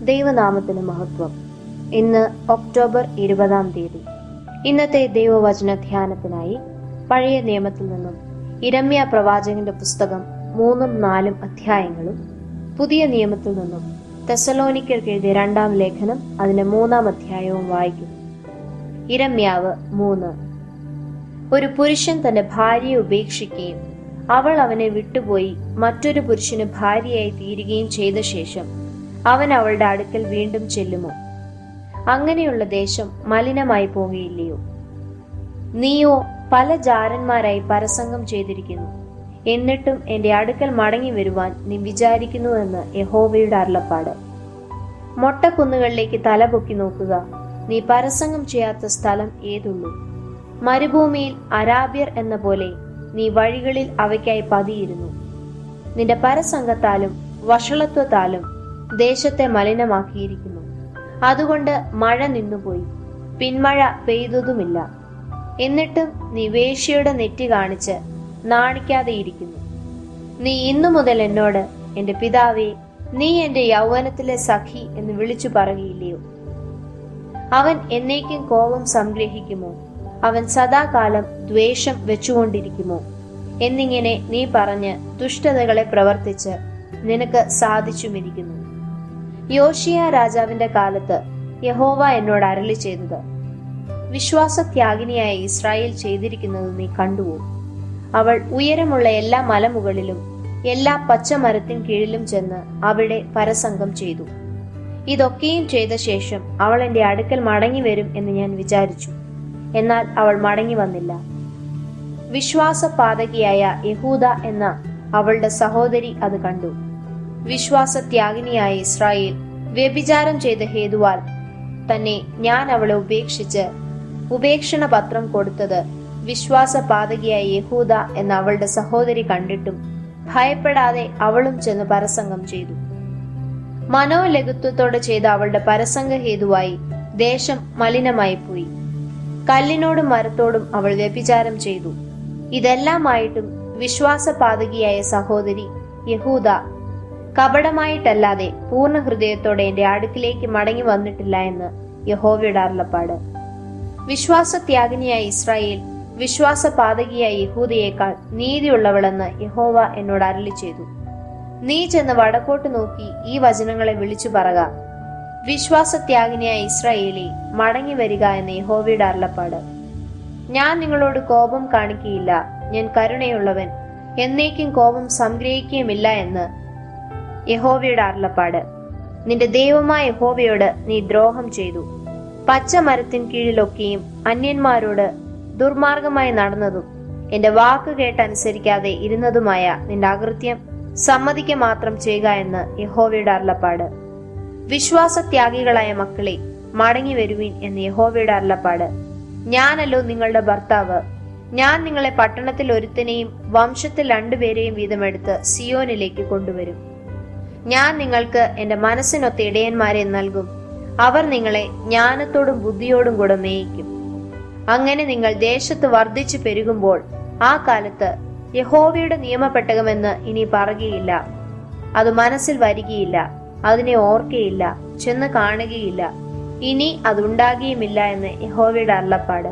ദൈവനാമത്തിന് മഹത്വം ഇന്ന് ഒക്ടോബർ ഇരുപതാം തീയതി ഇന്നത്തെ ദൈവവചന ധ്യാനത്തിനായി പഴയ നിയമത്തിൽ നിന്നും ഇരമ്യ പ്രവാചകന്റെ പുസ്തകം മൂന്നും നാലും അധ്യായങ്ങളും പുതിയ നിയമത്തിൽ നിന്നും തെസലോനിക്കർക്ക് എഴുതിയ രണ്ടാം ലേഖനം അതിന്റെ മൂന്നാം അധ്യായവും വായിക്കുന്നു ഇരമ്യാവ് മൂന്ന് ഒരു പുരുഷൻ തന്റെ ഭാര്യയെ ഉപേക്ഷിക്കുകയും അവൾ അവനെ വിട്ടുപോയി മറ്റൊരു പുരുഷന് ഭാര്യയായി തീരുകയും ചെയ്ത ശേഷം അവൻ അവളുടെ അടുക്കൽ വീണ്ടും ചെല്ലുമോ അങ്ങനെയുള്ള ദേശം മലിനമായി പോകുകയില്ലയോ നീയോ പല ജാരന്മാരായി പരസംഗം ചെയ്തിരിക്കുന്നു എന്നിട്ടും എന്റെ അടുക്കൽ മടങ്ങി വരുവാൻ നീ വിചാരിക്കുന്നുവെന്ന് യഹോവയുടെ അരുളപ്പാട് മൊട്ടക്കുന്നുകളിലേക്ക് തലപൊക്കി നോക്കുക നീ പരസംഗം ചെയ്യാത്ത സ്ഥലം ഏതുള്ളൂ മരുഭൂമിയിൽ അരാബ്യർ എന്ന പോലെ നീ വഴികളിൽ അവയ്ക്കായി പതിയിരുന്നു നിന്റെ പരസംഗത്താലും വഷളത്വത്താലും ദേശത്തെ മലിനമാക്കിയിരിക്കുന്നു അതുകൊണ്ട് മഴ നിന്നുപോയി പിന്മഴ പെയ്തതുമില്ല എന്നിട്ടും നീ വേശ്യയുടെ നെറ്റി കാണിച്ച് നാണിക്കാതെ ഇരിക്കുന്നു നീ ഇന്നു മുതൽ എന്നോട് എന്റെ പിതാവേ നീ എന്റെ യൗവനത്തിലെ സഖി എന്ന് വിളിച്ചു പറയുകയില്ലയോ അവൻ എന്നേക്കും കോപം സംഗ്രഹിക്കുമോ അവൻ സദാകാലം ദ്വേഷം വെച്ചുകൊണ്ടിരിക്കുമോ എന്നിങ്ങനെ നീ പറഞ്ഞ് ദുഷ്ടതകളെ പ്രവർത്തിച്ച് നിനക്ക് സാധിച്ചുമിരിക്കുന്നു യോഷിയ രാജാവിന്റെ കാലത്ത് യഹോവ എന്നോട് അരളി ചെയ്തത് വിശ്വാസത്യാഗിനിയായ ഇസ്രായേൽ ചെയ്തിരിക്കുന്നത് നീ കണ്ടുവോ അവൾ ഉയരമുള്ള എല്ലാ മലമുകളിലും എല്ലാ പച്ചമരത്തിൻ കീഴിലും ചെന്ന് അവിടെ പരസംഗം ചെയ്തു ഇതൊക്കെയും ചെയ്ത ശേഷം അവൾ എന്റെ അടുക്കൽ മടങ്ങി വരും എന്ന് ഞാൻ വിചാരിച്ചു എന്നാൽ അവൾ മടങ്ങി വന്നില്ല വിശ്വാസപാതകിയായ യഹൂദ എന്ന അവളുടെ സഹോദരി അത് കണ്ടു വിശ്വാസത്യാഗിനിയായ ഇസ്രായേൽ വ്യഭിചാരം ചെയ്ത ഹേതുവാൽ തന്നെ ഞാൻ അവളെ ഉപേക്ഷിച്ച് ഉപേക്ഷണ പത്രം കൊടുത്തത് വിശ്വാസപാതകിയായ യഹൂദ എന്ന അവളുടെ സഹോദരി കണ്ടിട്ടും ഭയപ്പെടാതെ അവളും ചെന്ന് പരസംഗം ചെയ്തു മനോലഘുത്വത്തോടെ ചെയ്ത അവളുടെ പരസംഗ ഹേതുവായി ദേശം മലിനമായി പോയി കല്ലിനോടും മരത്തോടും അവൾ വ്യഭിചാരം ചെയ്തു ഇതെല്ലാമായിട്ടും വിശ്വാസപാതകിയായ സഹോദരി യഹൂദ കപടമായിട്ടല്ലാതെ പൂർണ്ണ ഹൃദയത്തോടെ എന്റെ അടുക്കിലേക്ക് മടങ്ങി വന്നിട്ടില്ല എന്ന് യഹോവയുടെ അരുളപ്പാട് വിശ്വാസത്യാഗിനിയായ ഇസ്രായേൽ വിശ്വാസപാതകിയായ യഹൂദയേക്കാൾ നീതിയുള്ളവളെന്ന് യഹോവ എന്നോട് അരളി ചെയ്തു നീ ചെന്ന് വടക്കോട്ട് നോക്കി ഈ വചനങ്ങളെ വിളിച്ചു പറക വിശ്വാസത്യാഗിനിയായ ഇസ്രായേലി മടങ്ങി വരിക എന്ന യഹോവയുടെ അരുളപ്പാട് ഞാൻ നിങ്ങളോട് കോപം കാണിക്കുകയില്ല ഞാൻ കരുണയുള്ളവൻ എന്നേക്കും കോപം സംഗ്രഹിക്കുകയുമില്ല എന്ന് യഹോവയുടെ അരുളപ്പാട് നിന്റെ ദൈവമായ യഹോവയോട് നീ ദ്രോഹം ചെയ്തു പച്ച മരത്തിൻ കീഴിലൊക്കെയും അന്യന്മാരോട് ദുർമാർഗമായി നടന്നതും എന്റെ വാക്ക് കേട്ടനുസരിക്കാതെ ഇരുന്നതുമായ നിന്റെ അകൃത്യം സമ്മതിക്ക മാത്രം ചെയ്യുക എന്ന് യഹോവയുടെ അരുളപ്പാട് വിശ്വാസത്യാഗികളായ മക്കളെ മടങ്ങി വരുവീൻ എന്ന് യഹോവയുടെ അരുളപ്പാട് ഞാനല്ലോ നിങ്ങളുടെ ഭർത്താവ് ഞാൻ നിങ്ങളെ പട്ടണത്തിൽ ഒരുത്തനെയും വംശത്തിൽ രണ്ടുപേരെയും വീതമെടുത്ത് സിയോനിലേക്ക് കൊണ്ടുവരും ഞാൻ നിങ്ങൾക്ക് എന്റെ മനസ്സിനൊത്ത ഇടയന്മാരെ നൽകും അവർ നിങ്ങളെ ജ്ഞാനത്തോടും ബുദ്ധിയോടും കൂടെ മേയിക്കും അങ്ങനെ നിങ്ങൾ ദേശത്ത് വർദ്ധിച്ചു പെരുകുമ്പോൾ ആ കാലത്ത് യഹോവയുടെ നിയമപ്പെട്ടകമെന്ന് ഇനി പറയുകയില്ല അത് മനസ്സിൽ വരികയില്ല അതിനെ ഓർക്കയില്ല ചെന്ന് കാണുകയില്ല ഇനി അതുണ്ടാകുകയുമില്ല എന്ന് യഹോവയുടെ അരുളപ്പാട്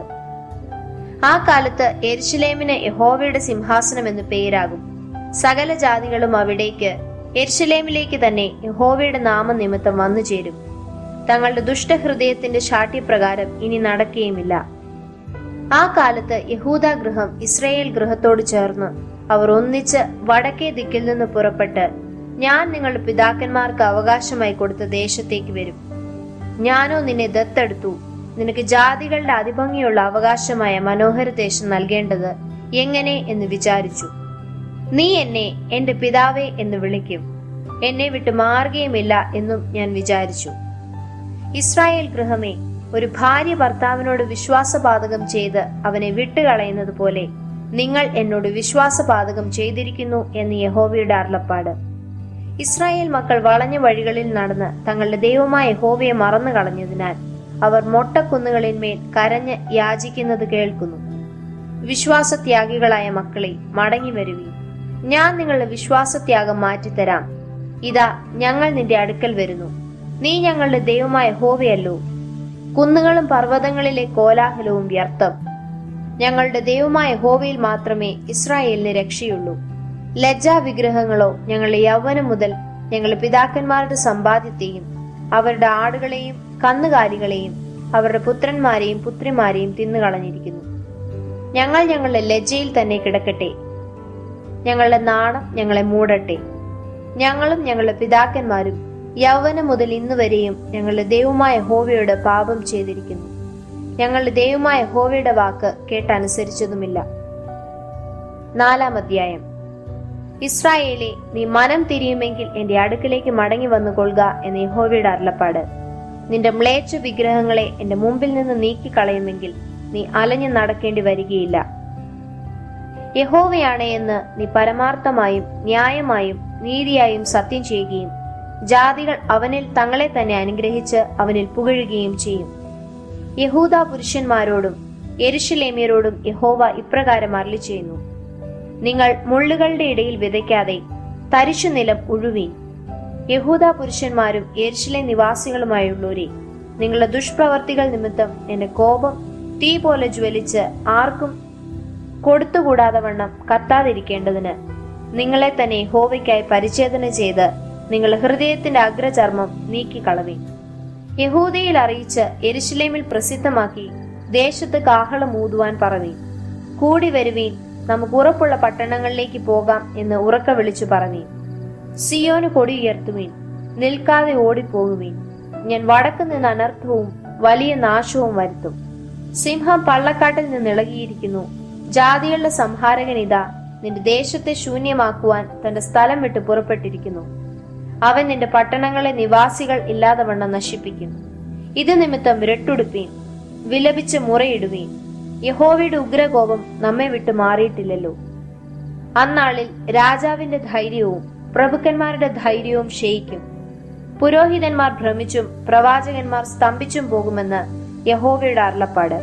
ആ കാലത്ത് എരിശിലേമിന് യഹോവയുടെ സിംഹാസനം എന്ന് പേരാകും സകല ജാതികളും അവിടേക്ക് എരിശിലേമിലേക്ക് തന്നെ യഹോവയുടെ നാമനിമിത്തം വന്നു ചേരും തങ്ങളുടെ ദുഷ്ടഹൃദയത്തിന്റെ ശാഠ്യപ്രകാരം ഇനി നടക്കുകയുമില്ല ആ കാലത്ത് യഹൂദ ഗൃഹം ഇസ്രയേൽ ഗൃഹത്തോട് ചേർന്ന് അവർ ഒന്നിച്ച് വടക്കേ ദിക്കിൽ നിന്ന് പുറപ്പെട്ട് ഞാൻ നിങ്ങളുടെ പിതാക്കന്മാർക്ക് അവകാശമായി കൊടുത്ത ദേശത്തേക്ക് വരും ഞാനോ നിന്നെ ദത്തെടുത്തു നിനക്ക് ജാതികളുടെ അതിഭംഗിയുള്ള അവകാശമായ മനോഹര ദേശം നൽകേണ്ടത് എങ്ങനെ എന്ന് വിചാരിച്ചു നീ എന്നെ എന്റെ പിതാവേ എന്ന് വിളിക്കും എന്നെ വിട്ട് മാറുകയുമില്ല എന്നും ഞാൻ വിചാരിച്ചു ഇസ്രായേൽ ഗൃഹമേ ഒരു ഭാര്യ ഭർത്താവിനോട് വിശ്വാസപാതകം ചെയ്ത് അവനെ വിട്ടുകളയുന്നത് പോലെ നിങ്ങൾ എന്നോട് വിശ്വാസപാതകം ചെയ്തിരിക്കുന്നു എന്ന് യഹോവയുടെ അരുളപ്പാട് ഇസ്രായേൽ മക്കൾ വളഞ്ഞ വഴികളിൽ നടന്ന് തങ്ങളുടെ ദൈവമായ യഹോവയെ മറന്നു കളഞ്ഞതിനാൽ അവർ മൊട്ടക്കുന്നുകളിന്മേൽ കരഞ്ഞ് യാചിക്കുന്നത് കേൾക്കുന്നു വിശ്വാസത്യാഗികളായ മക്കളെ മടങ്ങി വരുവീ ഞാൻ നിങ്ങളുടെ വിശ്വാസത്യാഗം മാറ്റിത്തരാം ഇതാ ഞങ്ങൾ നിന്റെ അടുക്കൽ വരുന്നു നീ ഞങ്ങളുടെ ദൈവമായ ഹോവയല്ലോ കുന്നുകളും പർവ്വതങ്ങളിലെ കോലാഹലവും വ്യർത്ഥം ഞങ്ങളുടെ ദൈവമായ ഹോവയിൽ മാത്രമേ ഇസ്രായേലിന് രക്ഷയുള്ളൂ ലജ്ജാ വിഗ്രഹങ്ങളോ ഞങ്ങളുടെ യൗവനം മുതൽ ഞങ്ങളുടെ പിതാക്കന്മാരുടെ സമ്പാദ്യത്തെയും അവരുടെ ആടുകളെയും കന്നുകാലികളെയും അവരുടെ പുത്രന്മാരെയും പുത്രിമാരെയും തിന്നുകളഞ്ഞിരിക്കുന്നു ഞങ്ങൾ ഞങ്ങളുടെ ലജ്ജയിൽ തന്നെ കിടക്കട്ടെ ഞങ്ങളുടെ നാണം ഞങ്ങളെ മൂടട്ടെ ഞങ്ങളും ഞങ്ങളുടെ പിതാക്കന്മാരും യൗവനം മുതൽ ഇന്ന് വരെയും ഞങ്ങളുടെ ദൈവമായ ഹോവയോട് പാപം ചെയ്തിരിക്കുന്നു ഞങ്ങളുടെ ദൈവമായ ഹോവയുടെ വാക്ക് കേട്ടനുസരിച്ചതുമില്ല നാലാം അധ്യായം ഇസ്രായേലെ നീ മനം തിരിയുമെങ്കിൽ എന്റെ അടുക്കിലേക്ക് മടങ്ങി വന്നു കൊള്ളുക എന്ന് യഹോവയുടെ അരുളപ്പാട് നിന്റെ മ്ലേച്ഛ വിഗ്രഹങ്ങളെ എന്റെ മുമ്പിൽ നിന്ന് നീക്കിക്കളയുമെങ്കിൽ നീ അലഞ്ഞു നടക്കേണ്ടി വരികയില്ല യഹോവയാണ് എന്ന് നീ പരമാർത്ഥമായും ന്യായമായും നീതിയായും സത്യം ചെയ്യുകയും ജാതികൾ അവനിൽ തങ്ങളെ തന്നെ അനുഗ്രഹിച്ച് അവനിൽ പുകഴുകയും ചെയ്യും യഹൂദ പുരുഷന്മാരോടും യെരുഷലേമ്യരോടും യഹോവ ഇപ്രകാരം അരളി ചെയ്യുന്നു നിങ്ങൾ മുള്ളുകളുടെ ഇടയിൽ വിതയ്ക്കാതെ തരിശു നിലം ഉഴുവീൻ യഹൂദ പുരുഷന്മാരും യെരുഷലേ നിവാസികളുമായുള്ളവരെ നിങ്ങളുടെ ദുഷ്പ്രവർത്തികൾ നിമിത്തം എന്റെ കോപം തീ പോലെ ജ്വലിച്ച് ആർക്കും കൊടുത്തുകൂടാതെ വണ്ണം കത്താതിരിക്കേണ്ടതിന് നിങ്ങളെ തന്നെ ഹോവയ്ക്കായി പരിച്ഛേദന ചെയ്ത് നിങ്ങളുടെ ഹൃദയത്തിന്റെ അഗ്രചർമ്മം നീക്കിക്കളവീൻ യഹൂദയിൽ അറിയിച്ച് എരുശലേമിൽ പ്രസിദ്ധമാക്കി ദേശത്ത് കാഹളം ഊതുവാൻ പറവീൻ കൂടി വരുവീൻ നമുക്ക് ഉറപ്പുള്ള പട്ടണങ്ങളിലേക്ക് പോകാം എന്ന് ഉറക്ക വിളിച്ചു പറവീൻ സിയോന് കൊടി ഉയർത്തുവീൻ നിൽക്കാതെ ഓടിപ്പോകുവീൻ ഞാൻ വടക്ക് നിന്ന് അനർത്ഥവും വലിയ നാശവും വരുത്തും സിംഹം പള്ളക്കാട്ടിൽ നിന്ന് ഇളകിയിരിക്കുന്നു ജാതികളുടെ സംഹാരകൻ ഇതാ നിന്റെ ദേശത്തെ ശൂന്യമാക്കുവാൻ തന്റെ സ്ഥലം വിട്ട് പുറപ്പെട്ടിരിക്കുന്നു അവൻ നിന്റെ പട്ടണങ്ങളെ നിവാസികൾ ഇല്ലാതെ വണ്ണം നശിപ്പിക്കും ഇത് നിമിത്തം രട്ടുടുപ്പീൻ വിലപിച്ച് മുറയിടുവീൻ യഹോവയുടെ ഉഗ്രകോപം നമ്മെ വിട്ട് മാറിയിട്ടില്ലല്ലോ അന്നാളിൽ രാജാവിന്റെ ധൈര്യവും പ്രഭുക്കന്മാരുടെ ധൈര്യവും ക്ഷയിക്കും പുരോഹിതന്മാർ ഭ്രമിച്ചും പ്രവാചകന്മാർ സ്തംഭിച്ചും പോകുമെന്ന് യഹോവയുടെ അരുളപ്പാട്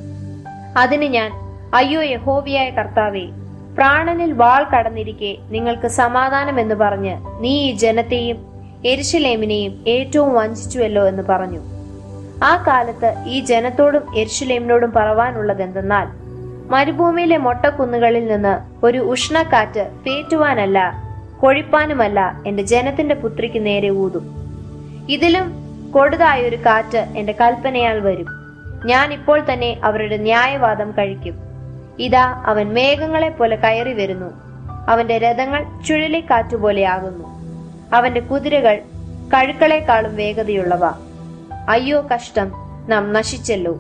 അതിന് ഞാൻ അയ്യോ യഹോവയായ കർത്താവേ പ്രാണനിൽ വാൾ കടന്നിരിക്കെ നിങ്ങൾക്ക് സമാധാനം എന്ന് പറഞ്ഞ് നീ ഈ ജനത്തെയും എരിശിലേമിനെയും ഏറ്റവും വഞ്ചിച്ചുവല്ലോ എന്ന് പറഞ്ഞു ആ കാലത്ത് ഈ ജനത്തോടും എരിശിലേമിനോടും പറവാനുള്ളത് എന്തെന്നാൽ മരുഭൂമിയിലെ മൊട്ടക്കുന്നുകളിൽ നിന്ന് ഒരു ഉഷ്ണക്കാറ്റ് പേറ്റുവാനല്ല കൊഴിപ്പാനുമല്ല എന്റെ ജനത്തിന്റെ പുത്രിക്ക് നേരെ ഊതും ഇതിലും കൊടുതായൊരു കാറ്റ് എന്റെ കൽപ്പനയാൽ വരും ഞാൻ ഇപ്പോൾ തന്നെ അവരുടെ ന്യായവാദം കഴിക്കും ഇതാ അവൻ മേഘങ്ങളെ പോലെ കയറി വരുന്നു അവന്റെ രഥങ്ങൾ ചുഴലിക്കാറ്റുപോലെയാകുന്നു അവന്റെ കുതിരകൾ കഴുക്കളെക്കാളും വേഗതയുള്ളവ അയ്യോ കഷ്ടം നാം നശിച്ചല്ലോ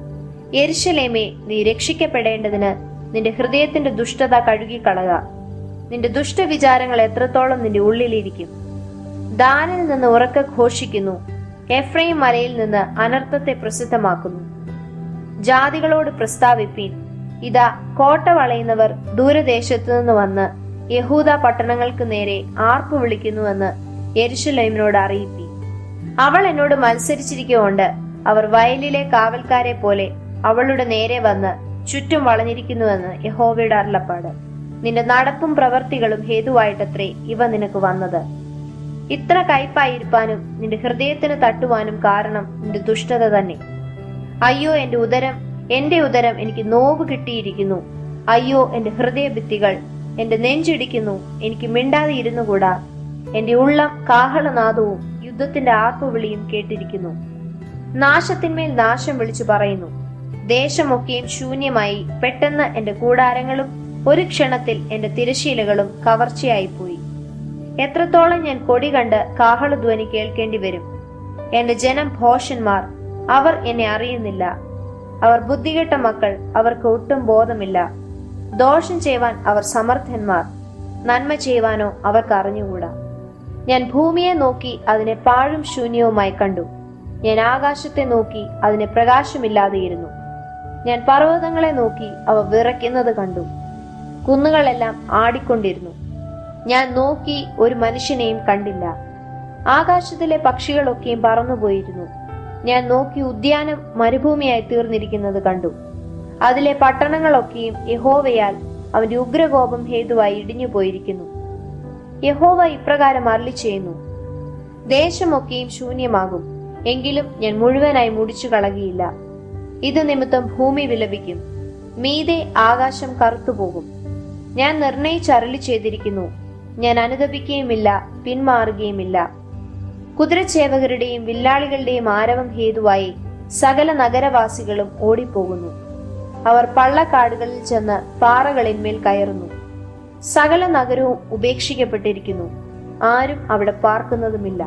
എരിശലേമേ നീ രക്ഷിക്കപ്പെടേണ്ടതിന് നിന്റെ ഹൃദയത്തിന്റെ ദുഷ്ടത കഴുകിക്കളക നിന്റെ ദുഷ്ടവിചാരങ്ങൾ എത്രത്തോളം നിന്റെ ഉള്ളിലിരിക്കും ദാനിൽ നിന്ന് ഉറക്കെ ഘോഷിക്കുന്നു എഫ്രൈം മലയിൽ നിന്ന് അനർത്ഥത്തെ പ്രസിദ്ധമാക്കുന്നു ജാതികളോട് പ്രസ്താവിപ്പീൻ ഇതാ കോട്ട വളയുന്നവർ ദൂരദേശത്തു നിന്ന് വന്ന് യഹൂദ പട്ടണങ്ങൾക്ക് നേരെ ആർപ്പു വിളിക്കുന്നുവെന്ന് യെരുശലേമിനോട് അറിയിപ്പി അവൾ എന്നോട് മത്സരിച്ചിരിക്കുകൊണ്ട് അവർ വയലിലെ കാവൽക്കാരെ പോലെ അവളുടെ നേരെ വന്ന് ചുറ്റും വളഞ്ഞിരിക്കുന്നുവെന്ന് യഹോവയുടെ അരുളപ്പാട് നിന്റെ നടപ്പും പ്രവർത്തികളും ഹേതുവായിട്ടത്രേ ഇവ നിനക്ക് വന്നത് ഇത്ര കയ്പായിരിക്കാനും നിന്റെ ഹൃദയത്തിന് തട്ടുവാനും കാരണം നിന്റെ ദുഷ്ടത തന്നെ അയ്യോ എന്റെ ഉദരം എന്റെ ഉദരം എനിക്ക് നോവ് കിട്ടിയിരിക്കുന്നു അയ്യോ എന്റെ ഹൃദയഭിത്തികൾ എന്റെ നെഞ്ചിടിക്കുന്നു എനിക്ക് മിണ്ടാതെ ഇരുന്നുകൂടാ എന്റെ ഉള്ളം കാഹളനാദവും യുദ്ധത്തിന്റെ ആർപ്പുവിളിയും കേട്ടിരിക്കുന്നു നാശത്തിന്മേൽ നാശം വിളിച്ചു പറയുന്നു ദേശമൊക്കെയും ശൂന്യമായി പെട്ടെന്ന് എന്റെ കൂടാരങ്ങളും ഒരു ക്ഷണത്തിൽ എന്റെ തിരശീലകളും കവർച്ചയായിപ്പോയി എത്രത്തോളം ഞാൻ കൊടി കണ്ട് കാഹളധ്വനി കേൾക്കേണ്ടി വരും എന്റെ ജനം ഭോഷന്മാർ അവർ എന്നെ അറിയുന്നില്ല അവർ ബുദ്ധികെട്ട മക്കൾ അവർക്ക് ഒട്ടും ബോധമില്ല ദോഷം ചെയ്യുവാൻ അവർ സമർത്ഥന്മാർ നന്മ ചെയ്യുവാനോ അവർക്ക് അറിഞ്ഞുകൂടാ ഞാൻ ഭൂമിയെ നോക്കി അതിനെ പാഴും ശൂന്യവുമായി കണ്ടു ഞാൻ ആകാശത്തെ നോക്കി അതിനെ പ്രകാശമില്ലാതെയിരുന്നു ഞാൻ പർവ്വതങ്ങളെ നോക്കി അവ വിറയ്ക്കുന്നത് കണ്ടു കുന്നുകളെല്ലാം ആടിക്കൊണ്ടിരുന്നു ഞാൻ നോക്കി ഒരു മനുഷ്യനെയും കണ്ടില്ല ആകാശത്തിലെ പക്ഷികളൊക്കെയും പറന്നുപോയിരുന്നു ഞാൻ നോക്കി ഉദ്യാനം മരുഭൂമിയായി തീർന്നിരിക്കുന്നത് കണ്ടു അതിലെ പട്ടണങ്ങളൊക്കെയും യഹോവയാൽ അവന്റെ ഉഗ്രകോപം ഹേതുവായി ഇടിഞ്ഞു പോയിരിക്കുന്നു യഹോവ ഇപ്രകാരം അരളി ചെയ്യുന്നു ദേശമൊക്കെയും ശൂന്യമാകും എങ്കിലും ഞാൻ മുഴുവനായി മുടിച്ചു കളകിയില്ല ഇത് നിമിത്തം ഭൂമി വിലപിക്കും മീതെ ആകാശം കറുത്തുപോകും ഞാൻ നിർണയിച്ചരളി ചെയ്തിരിക്കുന്നു ഞാൻ അനുദപിക്കുകയുമില്ല പിന്മാറുകയുമില്ല കുതിരച്ചേവകരുടെയും വില്ലാളികളുടെയും ആരവം ഹേതുവായി സകല നഗരവാസികളും ഓടിപ്പോകുന്നു അവർ പള്ളക്കാടുകളിൽ ചെന്ന് പാറകളിന്മേൽ കയറുന്നു സകല നഗരവും ഉപേക്ഷിക്കപ്പെട്ടിരിക്കുന്നു ആരും അവിടെ പാർക്കുന്നതുമില്ല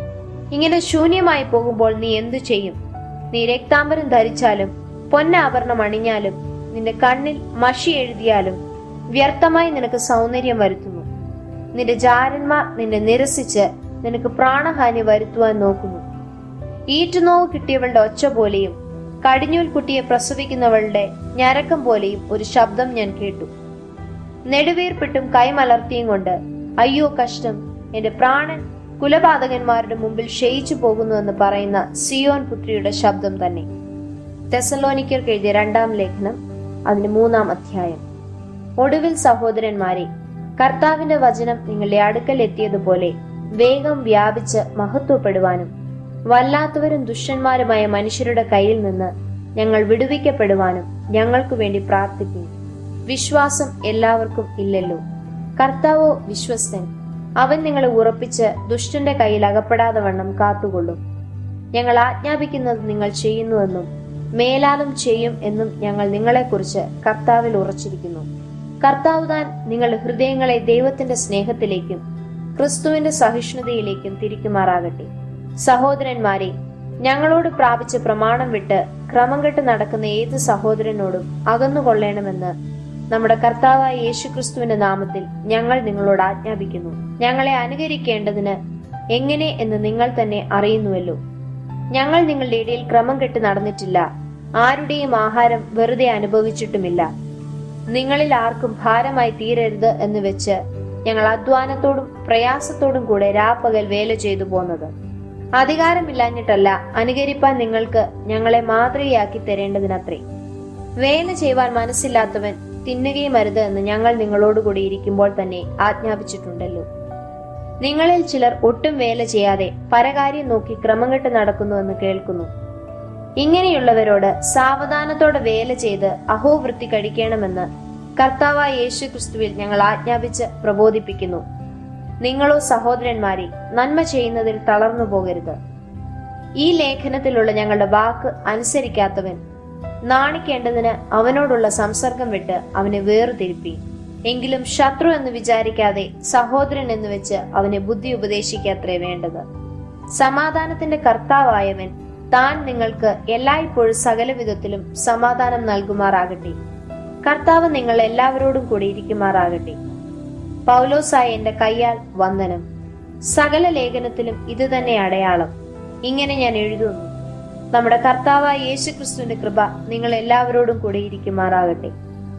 ഇങ്ങനെ ശൂന്യമായി പോകുമ്പോൾ നീ എന്തു ചെയ്യും നീ രക്താംബരം ധരിച്ചാലും പൊന്നാഭരണം അണിഞ്ഞാലും നിന്റെ കണ്ണിൽ മഷി എഴുതിയാലും വ്യർത്ഥമായി നിനക്ക് സൗന്ദര്യം വരുത്തുന്നു നിന്റെ ജാരന്മാർ നിന്നെ നിരസിച്ച് നിനക്ക് പ്രാണഹാനി വരുത്തുവാൻ നോക്കുന്നു ഈറ്റുനോവ് കിട്ടിയവളുടെ ഒച്ച പോലെയും കടിഞ്ഞൂൽ കുട്ടിയെ പ്രസവിക്കുന്നവളുടെ ഞരക്കം പോലെയും ഒരു ശബ്ദം ഞാൻ കേട്ടു നെടുവീർപ്പിട്ടും കൈമലർത്തിയും കൊണ്ട് അയ്യോ കഷ്ടം എന്റെ പ്രാണൻ കുലപാതകന്മാരുടെ മുമ്പിൽ ക്ഷയിച്ചു പോകുന്നുവെന്ന് പറയുന്ന സിയോൻ പുത്രിയുടെ ശബ്ദം തന്നെ തെസലോനിക്കർക്ക് എഴുതിയ രണ്ടാം ലേഖനം അതിന് മൂന്നാം അധ്യായം ഒടുവിൽ സഹോദരന്മാരെ കർത്താവിന്റെ വചനം നിങ്ങളുടെ അടുക്കൽ എത്തിയതുപോലെ വേഗം വ്യാപിച്ച് മഹത്വപ്പെടുവാനും വല്ലാത്തവരും ദുഷ്ടന്മാരുമായ മനുഷ്യരുടെ കയ്യിൽ നിന്ന് ഞങ്ങൾ വിടുവിക്കപ്പെടുവാനും ഞങ്ങൾക്കു വേണ്ടി പ്രാർത്ഥിക്കും വിശ്വാസം എല്ലാവർക്കും ഇല്ലല്ലോ കർത്താവോ വിശ്വസ്തൻ അവൻ നിങ്ങളെ ഉറപ്പിച്ച് ദുഷ്ടന്റെ കയ്യിൽ അകപ്പെടാതെ വണ്ണം കാത്തുകൊള്ളും ഞങ്ങൾ ആജ്ഞാപിക്കുന്നത് നിങ്ങൾ ചെയ്യുന്നുവെന്നും മേലാലും ചെയ്യും എന്നും ഞങ്ങൾ നിങ്ങളെക്കുറിച്ച് കർത്താവിൽ ഉറച്ചിരിക്കുന്നു കർത്താവ് താൻ നിങ്ങളുടെ ഹൃദയങ്ങളെ ദൈവത്തിന്റെ സ്നേഹത്തിലേക്കും ക്രിസ്തുവിന്റെ സഹിഷ്ണുതയിലേക്കും തിരിക്കുമാറാകട്ടെ സഹോദരന്മാരെ ഞങ്ങളോട് പ്രാപിച്ച പ്രമാണം വിട്ട് ക്രമം കെട്ട് നടക്കുന്ന ഏത് സഹോദരനോടും അകന്നുകൊള്ളണമെന്ന് നമ്മുടെ കർത്താവായ യേശുക്രിസ്തുവിന്റെ നാമത്തിൽ ഞങ്ങൾ നിങ്ങളോട് ആജ്ഞാപിക്കുന്നു ഞങ്ങളെ അനുകരിക്കേണ്ടതിന് എങ്ങനെ എന്ന് നിങ്ങൾ തന്നെ അറിയുന്നുവല്ലോ ഞങ്ങൾ നിങ്ങളുടെ ഇടയിൽ ക്രമം കെട്ട് നടന്നിട്ടില്ല ആരുടെയും ആഹാരം വെറുതെ അനുഭവിച്ചിട്ടുമില്ല നിങ്ങളിൽ ആർക്കും ഭാരമായി തീരരുത് എന്ന് വെച്ച് ഞങ്ങൾ അധ്വാനത്തോടും പ്രയാസത്തോടും കൂടെ രാപ്പകൽ വേല ചെയ്തു പോന്നത് അധികാരമില്ലാഞ്ഞിട്ടല്ല അനുകരിപ്പാൻ നിങ്ങൾക്ക് ഞങ്ങളെ മാതൃകയാക്കി തരേണ്ടതിനത്രേ വേല ചെയ്യുവാൻ മനസ്സില്ലാത്തവൻ തിന്നുകയും അരുത് എന്ന് ഞങ്ങൾ നിങ്ങളോടുകൂടി ഇരിക്കുമ്പോൾ തന്നെ ആജ്ഞാപിച്ചിട്ടുണ്ടല്ലോ നിങ്ങളിൽ ചിലർ ഒട്ടും വേല ചെയ്യാതെ പരകാര്യം നോക്കി ക്രമം കെട്ട് നടക്കുന്നുവെന്ന് കേൾക്കുന്നു ഇങ്ങനെയുള്ളവരോട് സാവധാനത്തോടെ വേല ചെയ്ത് അഹോവൃത്തി കഴിക്കണമെന്ന് കർത്താവായ യേശു ക്രിസ്തുവിൽ ഞങ്ങൾ ആജ്ഞാപിച്ച് പ്രബോധിപ്പിക്കുന്നു നിങ്ങളോ സഹോദരന്മാരെ നന്മ ചെയ്യുന്നതിൽ തളർന്നു പോകരുത് ഈ ലേഖനത്തിലുള്ള ഞങ്ങളുടെ വാക്ക് അനുസരിക്കാത്തവൻ നാണിക്കേണ്ടതിന് അവനോടുള്ള സംസർഗം വിട്ട് അവനെ വേർതിരിപ്പി എങ്കിലും ശത്രു എന്ന് വിചാരിക്കാതെ സഹോദരൻ എന്ന് വെച്ച് അവനെ ബുദ്ധി ഉപദേശിക്കാത്രേ വേണ്ടത് സമാധാനത്തിന്റെ കർത്താവായവൻ താൻ നിങ്ങൾക്ക് എല്ലായ്പ്പോഴും സകല വിധത്തിലും സമാധാനം നൽകുമാറാകട്ടെ കർത്താവ് നിങ്ങൾ എല്ലാവരോടും കൂടി ഇരിക്കുമാറാകട്ടെ പൗലോസായ എന്റെ കയ്യാൽ വന്ദനം സകല ലേഖനത്തിലും ഇത് തന്നെ അടയാളം ഇങ്ങനെ ഞാൻ എഴുതുന്നു നമ്മുടെ കർത്താവായ യേശു ക്രിസ്തുവിന്റെ കൃപ നിങ്ങൾ എല്ലാവരോടും കൂടി ഇരിക്കുമാറാകട്ടെ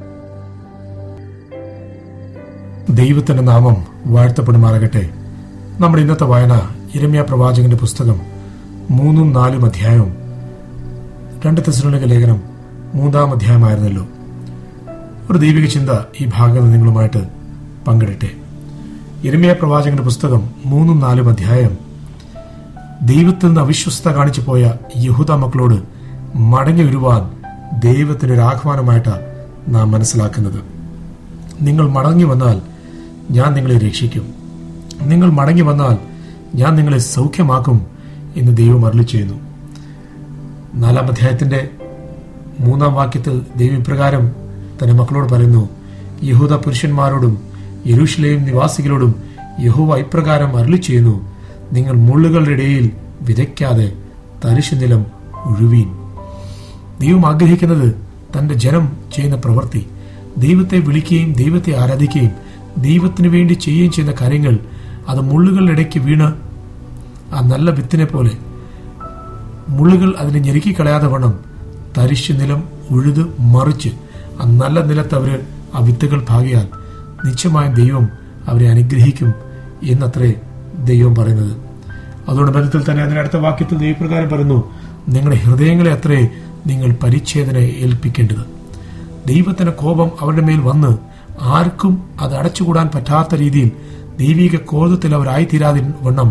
ദൈവത്തിന്റെ നാമം വാഴ്ത്തപ്പെടുമാറാകട്ടെ നമ്മുടെ ഇന്നത്തെ വായന ഇരമ്യ പ്രവാചകന്റെ പുസ്തകം മൂന്നും നാലും അധ്യായവും രണ്ട് തെസ്സലോനിക ലേഖനം മൂന്നാം അധ്യായമായിരുന്നല്ലോ ഒരു ദൈവിക ചിന്ത ഈ ഭാഗത്ത് നിങ്ങളുമായിട്ട് പങ്കിടട്ടെ ഇരമ്യ പ്രവാചകന്റെ പുസ്തകം മൂന്നും നാലും അധ്യായം ദൈവത്തിൽ നിന്ന് അവിശ്വസ്ത കാണിച്ചു പോയ യഹൂദ മക്കളോട് മടങ്ങി വരുവാൻ ദൈവത്തിന്റെ ഒരു ആഹ്വാനമായിട്ടാണ് നാം മനസ്സിലാക്കുന്നത് നിങ്ങൾ മടങ്ങി വന്നാൽ ഞാൻ നിങ്ങളെ രക്ഷിക്കും നിങ്ങൾ മടങ്ങി വന്നാൽ ഞാൻ നിങ്ങളെ സൗഖ്യമാക്കും എന്ന് ദൈവം അരളി ചെയ്യുന്നു നാലാം അധ്യായത്തിന്റെ മൂന്നാം വാക്യത്തിൽ ദൈവം ഇപ്രകാരം തന്റെ മക്കളോട് പറയുന്നു യഹൂദ പുരുഷന്മാരോടും യെരൂഷലേം നിവാസികളോടും യഹോവ ഇപ്രകാരം അരളി ചെയ്യുന്നു നിങ്ങൾ മുള്ളുകളുടെ ഇടയിൽ വിതയ്ക്കാതെ തരിശു നിലം ഒഴുവീൻ ദൈവം ആഗ്രഹിക്കുന്നത് തന്റെ ജനം ചെയ്യുന്ന പ്രവൃത്തി ദൈവത്തെ വിളിക്കുകയും ദൈവത്തെ ആരാധിക്കുകയും ദൈവത്തിന് വേണ്ടി ചെയ്യുകയും ചെയ്യുന്ന കാര്യങ്ങൾ അത് മുള്ളുകളുടെ ഇടയ്ക്ക് വീണ് ആ നല്ല വിത്തിനെ പോലെ മുള്ളുകൾ അതിനെ ഞെരുക്കി കളയാതെ വണ്ണം തരിശു നിലം ഉഴുത് മറിച്ച് ആ നല്ല നിലത്ത് അവര് ആ വിത്തുകൾ പാകിയാൽ നിശ്ചയമായും ദൈവം അവരെ അനുഗ്രഹിക്കും എന്നത്രേ ദൈവം പറയുന്നത് അതുകൊണ്ട് ബന്ധത്തിൽ തന്നെ അതിന്റെ അടുത്ത വാക്യത്തിൽ ദൈവപ്രകാരം പറയുന്നു നിങ്ങളുടെ ഹൃദയങ്ങളെ അത്രേ നിങ്ങൾ പരിച്ഛേദന ഏൽപ്പിക്കേണ്ടത് ദൈവത്തിന്റെ കോപം അവരുടെ മേൽ വന്ന് ആർക്കും അത് അടച്ചുകൂടാൻ പറ്റാത്ത രീതിയിൽ ദൈവിക ക്രോധത്തിൽ അവരായിത്തീരാതെ വണ്ണം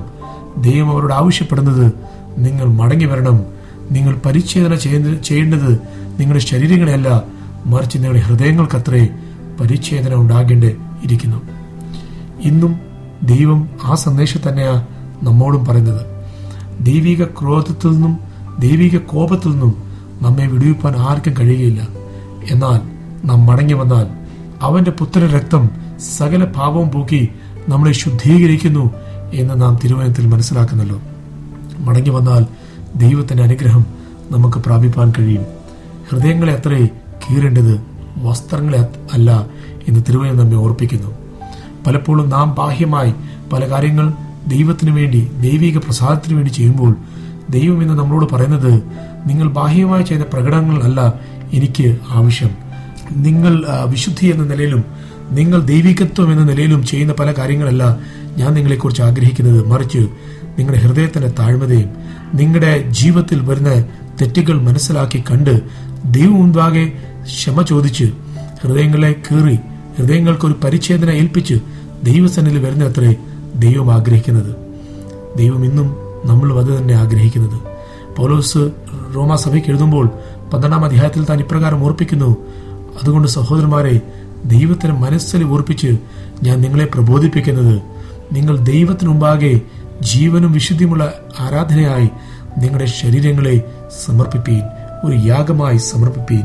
ദൈവം അവരോട് ആവശ്യപ്പെടുന്നത് നിങ്ങൾ മടങ്ങി വരണം നിങ്ങൾ പരിച്ഛേദന ചെയ്യുന്ന- ചെയ്യേണ്ടത് നിങ്ങളുടെ ശരീരങ്ങളെയല്ല മറിച്ച് നിങ്ങളുടെ ഹൃദയങ്ങൾക്കത്രേ പരിച്ഛേദന ഉണ്ടാകേണ്ടി ഇരിക്കുന്നു ഇന്നും ദൈവം ആ സന്ദേശം തന്നെയാ നമ്മോടും പറയുന്നത് ദൈവിക ക്രോധത്തിൽ നിന്നും ദൈവിക കോപത്തിൽ നിന്നും നമ്മെ വിടുവിപ്പാൻ ആർക്കും കഴിയുകയില്ല എന്നാൽ നാം മടങ്ങി വന്നാൽ അവന്റെ പുത്ര രക്തം സകല പാപവും പോക്കി നമ്മളെ ശുദ്ധീകരിക്കുന്നു എന്ന് നാം തിരുവനന്തത്തിൽ മനസ്സിലാക്കുന്നല്ലോ മടങ്ങി വന്നാൽ ദൈവത്തിന്റെ അനുഗ്രഹം നമുക്ക് പ്രാപിപ്പാൻ കഴിയും ഹൃദയങ്ങളെ അത്രേ കീറേണ്ടത് വസ്ത്രങ്ങളെ അത് അല്ല എന്ന് തിരുവനന്തം നമ്മെ ഓർപ്പിക്കുന്നു പലപ്പോഴും നാം ബാഹ്യമായി പല കാര്യങ്ങൾ ദൈവത്തിനു വേണ്ടി ദൈവിക പ്രസാദത്തിനു വേണ്ടി ചെയ്യുമ്പോൾ ദൈവം ഇന്ന് നമ്മളോട് പറയുന്നത് നിങ്ങൾ ബാഹ്യമായി ചെയ്ത പ്രകടനങ്ങളല്ല എനിക്ക് ആവശ്യം നിങ്ങൾ ആ, വിശുദ്ധി എന്ന നിലയിലും നിങ്ങൾ ദൈവികത്വം എന്ന നിലയിലും ചെയ്യുന്ന പല കാര്യങ്ങളല്ല ഞാൻ നിങ്ങളെക്കുറിച്ച് ആഗ്രഹിക്കുന്നത് മറിച്ച് നിങ്ങളുടെ ഹൃദയത്തിന്റെ താഴ്മതയും നിങ്ങളുടെ ജീവിതത്തിൽ വരുന്ന തെറ്റുകൾ മനസ്സിലാക്കി കണ്ട് ദൈവം മുൻപാകെ ക്ഷമ ചോദിച്ച് ഹൃദയങ്ങളെ കീറി ഹൃദയങ്ങൾക്ക് ഒരു പരിച്ഛേദന ഏൽപ്പിച്ച് ദൈവസന്നിധിയിൽ വരുന്ന അത്രേ ദൈവം ആഗ്രഹിക്കുന്നത് ദൈവം ഇന്നും നമ്മളും അത് തന്നെ ആഗ്രഹിക്കുന്നത് പൗലോസ് റോമാ സഭയ്ക്ക് എഴുതുമ്പോൾ പന്ത്രണ്ടാം അധ്യായത്തിൽ താൻ ഇപ്രകാരം ഓർപ്പിക്കുന്നു അതുകൊണ്ട് സഹോദരന്മാരെ ദൈവത്തിന് മനസ്സിൽ ഓർപ്പിച്ച് ഞാൻ നിങ്ങളെ പ്രബോധിപ്പിക്കുന്നത് നിങ്ങൾ ദൈവത്തിനു മുമ്പാകെ ജീവനും വിശുദ്ധിയുമുള്ള ആരാധനയായി നിങ്ങളുടെ ശരീരങ്ങളെ സമർപ്പിപ്പീൻ ഒരു യാഗമായി സമർപ്പിപ്പീൻ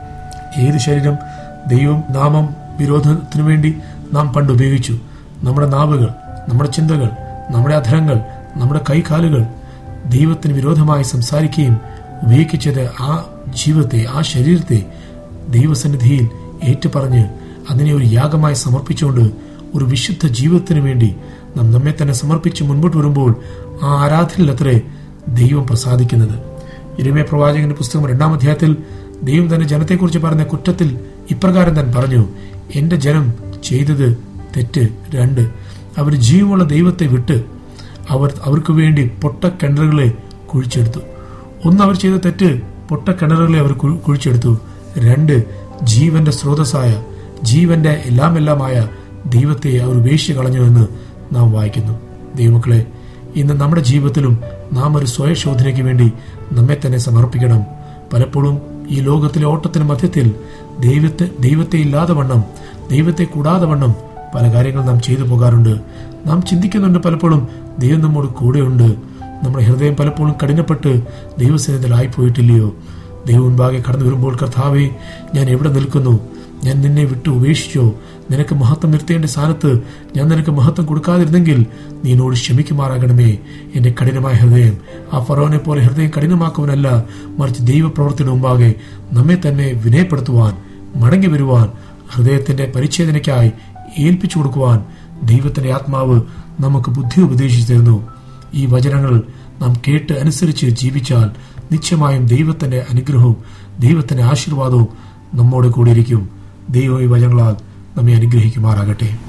ഏത് ശരീരം ദൈവം നാമം വിരോധത്തിനു വേണ്ടി നാം പണ്ട് ഉപയോഗിച്ചു നമ്മുടെ നാവുകൾ നമ്മുടെ ചിന്തകൾ നമ്മുടെ അധരങ്ങൾ നമ്മുടെ കൈകാലുകൾ ദൈവത്തിന് വിരോധമായി സംസാരിക്കുകയും ഉപയോഗിച്ചത് ആ ജീവിതത്തെ ആ ശരീരത്തെ ദൈവസന്നിധിയിൽ ഏറ്റുപറഞ്ഞ് അതിനെ ഒരു യാഗമായി സമർപ്പിച്ചുകൊണ്ട് ഒരു വിശുദ്ധ ജീവിതത്തിന് വേണ്ടി നാം നമ്മെ തന്നെ സമർപ്പിച്ച് മുൻപോട്ട് വരുമ്പോൾ ആ ആരാധനയിൽ അത്രേ ദൈവം പ്രസാദിക്കുന്നത് ഇരമയ പ്രവാചകന്റെ പുസ്തകം രണ്ടാം അധ്യായത്തിൽ ദൈവം തന്റെ ജനത്തെക്കുറിച്ച് പറഞ്ഞ കുറ്റത്തിൽ ഇപ്രകാരം താൻ പറഞ്ഞു എന്റെ ജനം ചെയ്തത് തെറ്റ് രണ്ട് അവർ ജീവമുള്ള ദൈവത്തെ വിട്ട് അവർ അവർക്ക് വേണ്ടി പൊട്ടക്കിണറുകളെ കുഴിച്ചെടുത്തു ഒന്ന് അവർ ചെയ്ത തെറ്റ് പൊട്ടക്കിണറുകളെ അവർ കുഴി- കുഴിച്ചെടുത്തു രണ്ട് ജീവന്റെ സ്രോതസ്സായ ജീവന്റെ എല്ലാം എല്ലാമായ ദൈവത്തെ അവർ ഉപേക്ഷിച്ച് കളഞ്ഞു എന്ന് നാം വായിക്കുന്നു ദൈവമക്കളെ ഇന്ന് നമ്മുടെ ജീവിതത്തിലും നാം ഒരു സ്വയശോധനയ്ക്ക് വേണ്ടി നമ്മെ തന്നെ സമർപ്പിക്കണം പലപ്പോഴും ഈ ലോകത്തിലെ ഓട്ടത്തിന് മധ്യത്തിൽ ദൈവത്തെ ദൈവത്തെ ഇല്ലാതെ വണ്ണം ദൈവത്തെ കൂടാതെ വണ്ണം പല കാര്യങ്ങൾ നാം ചെയ്തു പോകാറുണ്ട് നാം ചിന്തിക്കുന്നുണ്ട് പലപ്പോഴും ദൈവം നമ്മോട് കൂടെയുണ്ട് നമ്മുടെ ഹൃദയം പലപ്പോഴും കഠിനപ്പെട്ട് ദൈവസേനത്തിലായി പോയിട്ടില്ലയോ ദൈവം മുൻപാകെ കടന്നു വരുമ്പോൾ കർത്താവെ ഞാൻ എവിടെ നിൽക്കുന്നു ഞാൻ നിന്നെ വിട്ടു ഉപേക്ഷിച്ചോ നിനക്ക് മഹത്വം നിർത്തേണ്ട സ്ഥാനത്ത് ഞാൻ നിനക്ക് മഹത്വം കൊടുക്കാതിരുന്നെങ്കിൽ നീ എന്നോട് ക്ഷമിക്കുമാറാകണമേ എന്റെ കഠിനമായ ഹൃദയം ആ ഫറോനെ പോലെ ഹൃദയം കഠിനമാക്കുവാനല്ല മറിച്ച് ദൈവപ്രവർത്തിയുടെ മുമ്പാകെ നമ്മെ തന്നെ വിനയപ്പെടുത്തുവാൻ മടങ്ങി വരുവാൻ ഹൃദയത്തിന്റെ പരിച്ഛേദനയ്ക്കായി ഏൽപ്പിച്ചു കൊടുക്കുവാൻ ദൈവത്തിന്റെ ആത്മാവ് നമുക്ക് ബുദ്ധി ഉപദേശിച്ചു തരുന്നു ഈ വചനങ്ങൾ നാം കേട്ട് അനുസരിച്ച് ജീവിച്ചാൽ നിശ്ചയമായും ദൈവത്തിന്റെ അനുഗ്രഹവും ദൈവത്തിന്റെ ആശീർവാദവും നമ്മോട് കൂടിയിരിക്കും ദൈവം ഈ വചനങ്ങളാൽ നമ്മെ അനുഗ്രഹിക്കുമാറാകട്ടെ